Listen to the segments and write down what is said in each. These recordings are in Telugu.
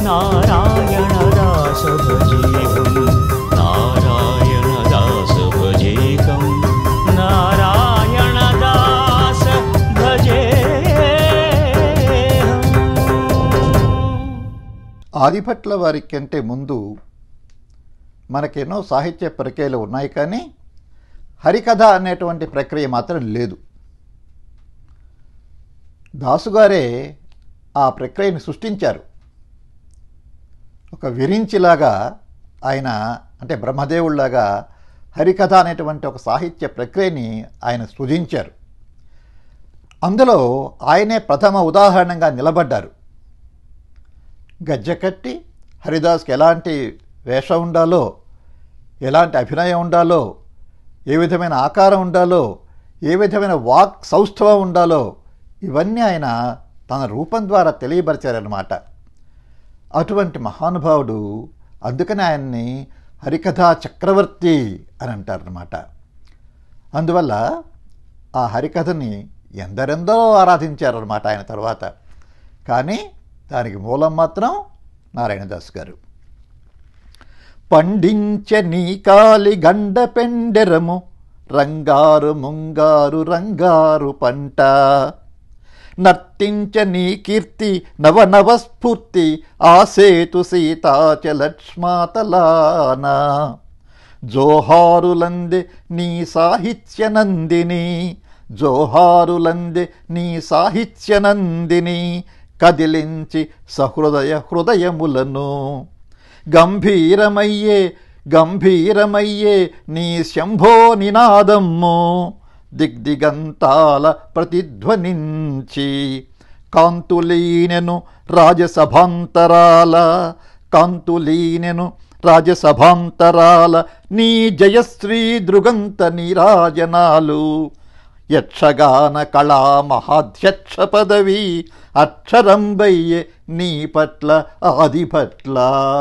నారాయణ దాస భజేహం నారాయణ దాస భజేహం నారాయణ దాస భజేహం ఆదిభట్ల వారి కంటే ముందు మనకెన్నో సాహిత్య ప్రక్రియలు ఉన్నాయి కానీ హరికథ అనేటువంటి ప్రక్రియ మాత్రం లేదు దాసుగారే ఆ ప్రక్రియను సృష్టించారు ఒక విరించిలాగా ఆయన అంటే బ్రహ్మదేవుళ్లాగా హరికథ అనేటువంటి ఒక సాహిత్య ప్రక్రియని ఆయన సృజించారు అందులో ఆయనే ప్రథమ ఉదాహరణగా నిలబడ్డారు గజ్జె కట్టి హరిదాస్కి ఎలాంటి వేషం ఉండాలో ఎలాంటి అభినయం ఉండాలో ఏ విధమైన ఆకారం ఉండాలో ఏ విధమైన వాక్ సౌష్ఠవం ఉండాలో ఇవన్నీ ఆయన తన రూపం ద్వారా తెలియపరిచారన్నమాట అటువంటి మహానుభావుడు అందుకని ఆయన్ని హరికథా చక్రవర్తి అని అంటారనమాట అందువల్ల ఆ హరికథని ఎందరెందరో ఆరాధించారన్నమాట ఆయన తర్వాత కానీ దానికి మూలం మాత్రం నారాయణదాస్ గారు పండించ నీ కాలి గండ పెండెరము రంగారు ముంగారు రంగారు పంట నర్తించ నీ కీర్తి నవ నవ స్ఫూర్తి ఆసేతు సీతాచ లక్ష్మాతలాన జోహారులందె నీ సాహిత్య నందిని జోహారులందె నీ సాహిత్య నందిని కదిలించి సహృదయ హృదయములను గంభీరమయ్యే గంభీరమయ్యే నీ శంభో నినాదమ్ము దిగ్దిగంతాల ప్రతిధ్వనించి కాంతులీనెను రాజసభాంతరాల కాంతులీనెను రాజసభాంతరాల నీ జయశ్రీ దృగంత నీరాజనాలు యక్షగాన కళా మహాధ్యక్ష పదవి అక్షరంబయ్యే నీ పట్ల ఆది పట్ల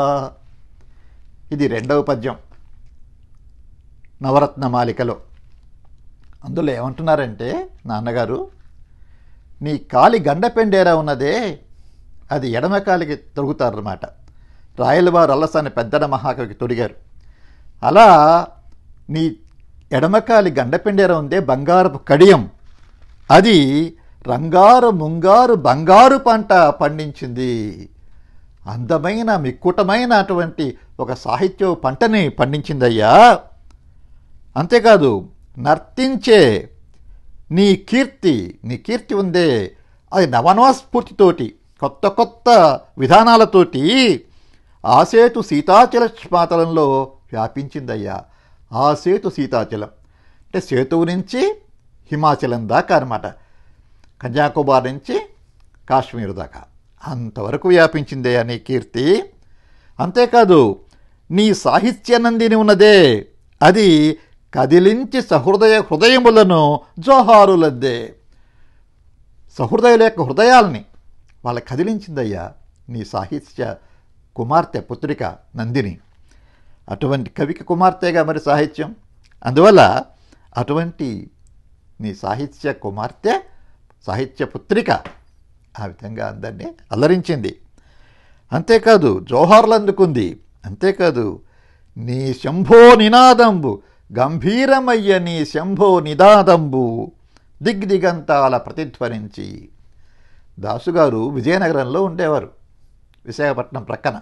ఇది రెండవ పద్యం నవరత్నమాలికలో అందులో ఏమంటున్నారంటే నాన్నగారు నీ కాలి గండపెండేరా ఉన్నదే అది ఎడమ కాలికి తొడుగుతారన్నమాట రాయలవారు అల్లసాని పెద్దన మహాకవికి తొడిగారు అలా నీ ఎడమకాలి గండపెండేర ఉందే బంగారపు కడియం అది రంగారు ముంగారు బంగారు పంట పండించింది అందమైన మిక్కుటమైన అటువంటి ఒక సాహిత్య పంటని పండించిందయ్యా అంతేకాదు నర్తించే నీ కీర్తి నీ కీర్తి ఉందే అది నవనవస్ఫూర్తితోటి కొత్త కొత్త విధానాలతోటి ఆసేతు సీతాచల స్మాతలంలో వ్యాపించిందయ్యా ఆ సేతు సీతాచలం అంటే సేతువు నుంచి హిమాచలం దాకా అనమాట కన్యాకుమారి నుంచి కాశ్మీర్ దాకా అంతవరకు వ్యాపించిందయ్యా నీ కీర్తి అంతేకాదు నీ సాహిత్యనందిని ఉన్నదే అది కదిలించి సహృదయ హృదయములను జోహారులద్దే సహృదయుల యొక్క హృదయాల్ని వాళ్ళ కదిలించిందయ్యా నీ సాహిత్య కుమార్తె పుత్రిక నందిని అటువంటి కవికి కుమార్తెగా మరి సాహిత్యం అందువల్ల అటువంటి నీ సాహిత్య కుమార్తె సాహిత్య పుత్రిక ఆ విధంగా అందరినీ అల్లరించింది అంతేకాదు జోహార్లు అందుకుంది అంతేకాదు నీ శంభో నినాదంబు గంభీరమయ్య నీ శంభో నినాదంబు దిగ్దిగంతాల ప్రతిధ్వనించి దాసుగారు విజయనగరంలో ఉండేవారు విశాఖపట్నం ప్రక్కన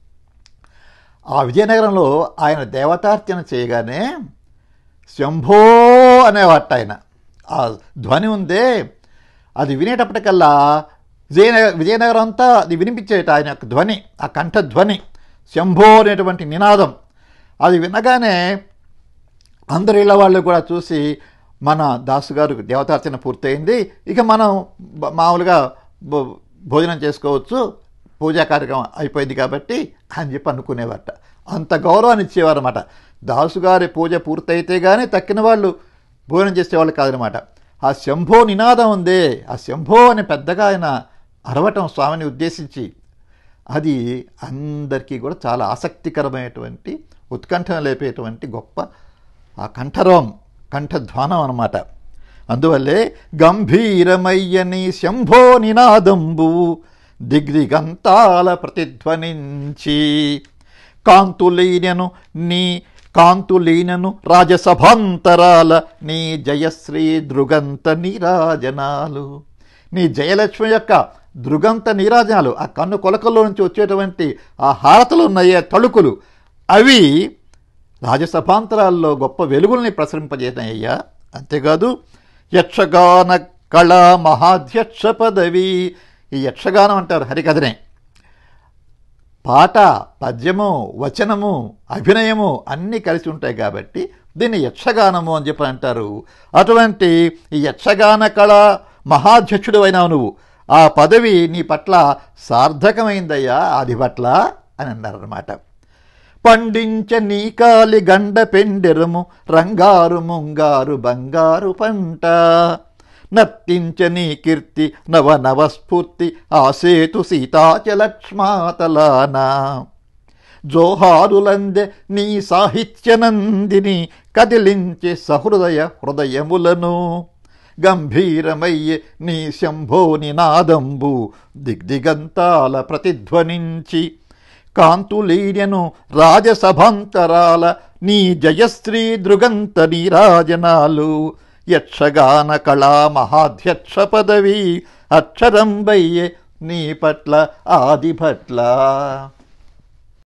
ఆ విజయనగరంలో ఆయన దేవతార్చన చేయగానే శంభో అనేవాట ఆయన ఆ ధ్వని ఉందే అది వినేటప్పటికల్లా విజయనగర విజయనగరం అంతా అది వినిపించేట ఆయన యొక్క ధ్వని ఆ కంఠధ్వని శంభో అనేటువంటి నినాదం అది వినగానే అందరి ఇళ్ళ వాళ్ళు కూడా చూసి మన దాసు గారు దేవతార్చన పూర్తయింది ఇక మనం బ- మామూలుగా భో- భోజనం చేసుకోవచ్చు పూజా కార్యక్రమం అయిపోయింది కాబట్టి అని చెప్పి అనుకునేవారట అంత గౌరవాన్ని ఇచ్చేవారన్నమాట దాసుగారి పూజ పూర్తయితే కానీ తక్కిన వాళ్ళు భోజనం చేసేవాళ్ళు కాదనమాట ఆ శంభో నినాదం ఉందే ఆ శంభో అని పెద్దగా ఆయన అరవటం స్వామిని ఉద్దేశించి అది అందరికీ కూడా చాలా ఆసక్తికరమైనటువంటి ఉత్కంఠన లేపేటువంటి గొప్ప ఆ కంఠరం కంఠధ్వానం అన్నమాట అందువల్లే గంభీరమయ్యని శంభో నినాదంబు దిగ్దిగంతాల ప్రతిధ్వనించి కాంతులీనను నీ కాంతులీనను రాజసభాంతరాల నీ జయశ్రీ దృగంత నీరాజనాలు నీ జయలక్ష్మి యొక్క దృగంత నీరాజనాలు ఆ కన్ను కొలకల్లో నుంచి వచ్చేటువంటి ఆ హారతలు ఉన్నాయే తళుకులు అవి రాజసభాంతరాల్లో గొప్ప వెలుగుల్ని ప్రసరింపజేసినాయ్యా అంతేకాదు యక్షగాన కళా మహాధ్యక్ష పదవి ఈ యక్షగానం అంటారు హరికథనే పాట పద్యము వచనము అభినయము అన్నీ కలిసి ఉంటాయి కాబట్టి దీన్ని యక్షగానము అని చెప్పి అంటారు అటువంటి ఈ యక్షగాన కళ మహాధ్యక్షుడు అయినావు నువ్వు ఆ పదవి నీ పట్ల సార్థకమైందయ్యా ఆది పట్ల అని అన్నారన్నమాట పండించ నీ కాలి గండ పెండెరము రంగారు ముంగారు బంగారు పంట నర్తించ నీ కీర్తి నవ నవస్ఫూర్తి ఆసేతు సీతాచలక్ష్మాతలానా జోహారులందె నీ సాహిత్యనందిని కదిలించే సహృదయ హృదయములను గంభీరమయ్యే నీ శంభో నినాదంబు దిగ్దిగంతాల ప్రతిధ్వనించి కాంతులీన్యను రాజసభాంతరాల నీ జయశ్రీ దృగంత నీరాజనాలు యక్షగాన కళా మహాధ్యక్ష పదవి అక్షరంబయ్యే నీ పట్ల ఆది పట్ల